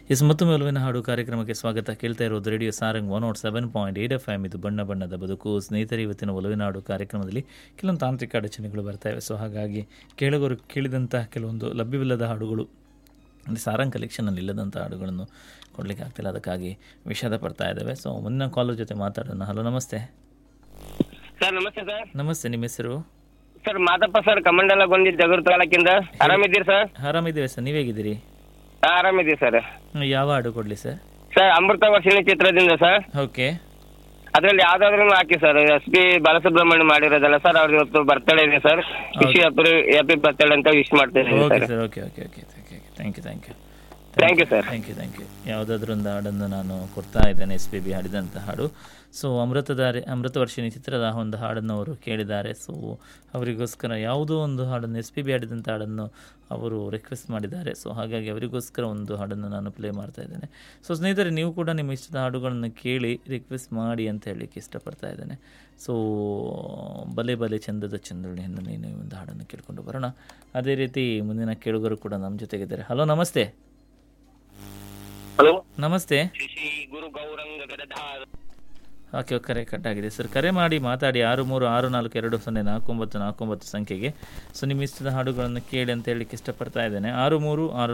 S ಮತ್ತೊಮ್ಮೆ ಒಲವಿನ ಹಾಡು ಕಾರ್ಯಕ್ರಮಕ್ಕೆ ಸ್ವಾಗತ ಕೇಳ್ತಾ ಇರೋದು radio Sarang one naught seven point eight F M ಇದು ಬಣ್ಣ ಬಣ್ಣದ ಬದುಕು ಸ್ನೇಹಿತರೆ ಇವತ್ತಿನ ಒಲವಿನ ಹಾಡು ಕಾರ್ಯಕ್ರಮದಲ್ಲಿ ಕೆಲವೊಂದು ತಾಂತ್ರಿಕ ಅಡಚಣೆಗಳು ಬರ್ತಾ ಇವೆ ಸೊ ಹಾಗಾಗಿ ಕೇಳುಗರು ಕೇಳಿದಂಥ ಕೆಲವೊಂದು ಲಭ್ಯವಿಲ್ಲದ ಹಾಡುಗಳು ಅಂದರೆ ಸಾರಂಗ್ ಕಲೆಕ್ಷನಲ್ಲಿ ಇಲ್ಲದಂಥ ಹಾಡುಗಳನ್ನು ಕೊಡಲಿಕ್ಕೆ ಆಗ್ತಿಲ್ಲ ಅದಕ್ಕಾಗಿ ವಿಷಾದ ಪಡ್ತಾ ಇದ್ದಾವೆ ಸೊ ಮುಂದಿನ ಕಾಲರ್ ಜೊತೆ ಮಾತಾಡೋಣ ಹಲೋ ನಮಸ್ತೆ ಸರ್ ನಮಸ್ತೆ ಸರ್ ನಮಸ್ತೆ ನಿಮ್ಮ ಹೆಸರು ಸರ್ ಮಾದಪ್ಪ ಸರ್ ಕಮಂಡಲ ಗೊಂದಿ ಜಗೂರ್ ತಾಲೂಕಿಂದ ಆರಾಮಿದ್ದೀರಿ ಸರ್ ಆರಾಮಿದ್ದೀವಿ ಸರ್ ನೀವು ಹೇಗಿದ್ದೀರಿ ಹಾ, ಆರಾಮಿದ್ದೀವಿ ಸರ್ ಯಾವ ಹಾಡು ಕೊಡಲಿ ಸರ್ ಸರ್ ಅಮೃತ ವರ್ಷಿಣಿ ಚಿತ್ರದಿಂದ ಸರ್ ಓಕೆ ಅದ್ರಲ್ಲಿ ಯಾವ್ದಾದ್ರು ಹಾಕಿ ಸರ್ ಎಸ್ ಪಿ ಬಾಲಸುಬ್ರಹ್ಮಣ್ಯ ಮಾಡಿರೋದಲ್ಲ ಸರ್ ಅವ್ರ ಇವತ್ತು ಬರ್ತಡೇ ಇದೆ sir wish happy happy birthday ಅಂತ ವಿಶ್ ಮಾಡ್ತಾ ಇದ್ದೀನಿ okay sir sir okay okay okay thank you thank you thank you sir thank you thank you ಯಾವುದಾದ್ರೂ ಒಂದು ಹಾಡನ್ನು ನಾನು ಕೊಡ್ತಾ ಇದ್ದೇನೆ ಎಸ್ ಪಿ ಬಿ ಹಾಡಿದಂಥ ಹಾಡು ಸೊ ಅಮೃತಧಾರೆ ಅಮೃತವರ್ಷಿಣಿ ಚಿತ್ರದ ಒಂದು ಹಾಡನ್ನು ಅವರು ಕೇಳಿದ್ದಾರೆ ಸೊ ಅವರಿಗೋಸ್ಕರ ಯಾವುದೋ ಒಂದು ಹಾಡನ್ನು ಎಸ್ ಪಿ ಬಿ ಹಾಡಿದಂಥ ಹಾಡನ್ನು ಅವರು ರಿಕ್ವೆಸ್ಟ್ ಮಾಡಿದ್ದಾರೆ ಸೊ ಹಾಗಾಗಿ ಅವರಿಗೋಸ್ಕರ ಒಂದು ಹಾಡನ್ನು ನಾನು ಪ್ಲೇ ಮಾಡ್ತಾ ಇದ್ದೇನೆ ಸೊ ಸ್ನೇಹಿತರೆ ನೀವು ಕೂಡ ನಿಮ್ಮ ಇಷ್ಟದ ಹಾಡುಗಳನ್ನು ಕೇಳಿ ರಿಕ್ವೆಸ್ಟ್ ಮಾಡಿ ಅಂತ ಹೇಳಲಿಕ್ಕೆ ಇಷ್ಟಪಡ್ತಾ ಇದ್ದೇನೆ ಸೊ ಬಲೆ ಬಲೆ ಚಂದದ ಚಂದ್ರುಣಿಯನ್ನು ನೀನು ಈ ಒಂದು ಹಾಡನ್ನು ಕೇಳ್ಕೊಂಡು ಬರೋಣ ಅದೇ ರೀತಿ ಮುಂದಿನ ಕೇಳುಗರು ಕೂಡ ನಮ್ಮ ಜೊತೆಗಿದ್ದಾರೆ ಹಲೋ ನಮಸ್ತೆ ಹಲೋ ನಮಸ್ತೆ ಶ್ರೀ ಗುರು ಗೌರಂಗ ಗದಧಾರ ಓಕೆ ಕರೆ ಕಟ್ ಆಗಿದೆ ಸರ್ ಕರೆ ಮಾಡಿ ಮಾತಾಡಿ ಆರು ಮೂರು ಆರು ನಾಲ್ಕು ಎರಡು ಸೊನ್ನೆ ನಾಲ್ಕು ಒಂಬತ್ತು ನಾಲ್ಕು ಒಂಬತ್ತು ಸಂಖ್ಯೆಗೆ ಸೊ ನಿಮ್ಮ ಇಷ್ಟದ ಹಾಡುಗಳನ್ನು ಕೇಳಿ ಅಂತ ಹೇಳಲಿಕ್ಕೆ ಇಷ್ಟಪಡ್ತಾ ಇದ್ದೇನೆ ಆರು ಮೂರು ಆರು